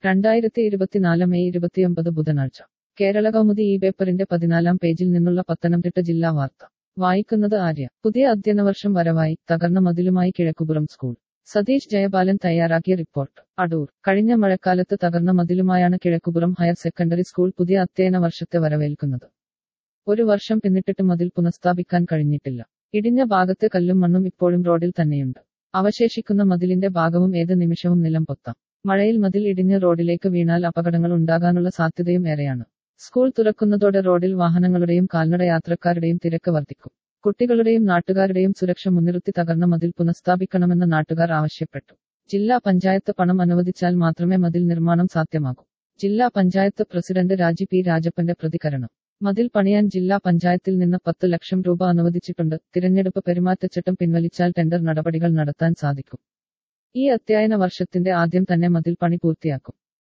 രണ്ടായിരത്തി ഇരുപത്തിനാല് മെയ് ഇരുപത്തിയൊമ്പത് ബുധനാഴ്ച കേരള കൗമുദി ഈ പേപ്പറിന്റെ പതിനാലാം പേജിൽ നിന്നുള്ള പത്തനംതിട്ട ജില്ലാ വാർത്ത വായിക്കുന്നത് ആര്യ പുതിയ അധ്യയന വർഷം വരവായി തകർന്ന മതിലുമായി കിഴക്കുപുറം സ്കൂൾ സതീഷ് ജയപാലൻ തയ്യാറാക്കിയ റിപ്പോർട്ട് അടൂർ കഴിഞ്ഞ മഴക്കാലത്ത് തകർന്ന മതിലുമായാണ് കിഴക്കുപുറം ഹയർ സെക്കൻഡറി സ്കൂൾ പുതിയ അധ്യയന വർഷത്തെ വരവേൽക്കുന്നത് ഒരു വർഷം പിന്നിട്ടിട്ട് മതിൽ പുനഃസ്ഥാപിക്കാൻ കഴിഞ്ഞിട്ടില്ല ഇടിഞ്ഞ ഭാഗത്തെ കല്ലും മണ്ണും ഇപ്പോഴും റോഡിൽ തന്നെയുണ്ട് അവശേഷിക്കുന്ന മതിലിന്റെ ഭാഗവും ഏത് നിമിഷവും നിലം പൊത്താം മഴയിൽ മതിൽ ഇടിഞ്ഞ് റോഡിലേക്ക് വീണാൽ അപകടങ്ങൾ ഉണ്ടാകാനുള്ള സാധ്യതയും ഏറെയാണ് സ്കൂൾ തുറക്കുന്നതോടെ റോഡിൽ വാഹനങ്ങളുടെയും കാൽനട യാത്രക്കാരുടെയും തിരക്ക് വർദ്ധിക്കും കുട്ടികളുടെയും നാട്ടുകാരുടെയും സുരക്ഷ മുൻനിർത്തി തകർന്ന മതിൽ പുനഃസ്ഥാപിക്കണമെന്ന് നാട്ടുകാർ ആവശ്യപ്പെട്ടു ജില്ലാ പഞ്ചായത്ത് പണം അനുവദിച്ചാൽ മാത്രമേ മതിൽ നിർമ്മാണം സാധ്യമാകൂ ജില്ലാ പഞ്ചായത്ത് പ്രസിഡന്റ് രാജി പി രാജപ്പന്റെ പ്രതികരണം മതിൽ പണിയാൻ ജില്ലാ പഞ്ചായത്തിൽ നിന്ന് പത്ത് ലക്ഷം രൂപ അനുവദിച്ചിട്ടുണ്ട് തിരഞ്ഞെടുപ്പ് പെരുമാറ്റച്ചട്ടം പിൻവലിച്ചാൽ ടെൻഡർ നടപടികൾ നടത്താൻ സാധിക്കും ഈ അധ്യയന വർഷത്തിന്റെ ആദ്യം തന്നെ മതിൽ പണി പൂർത്തിയാക്കും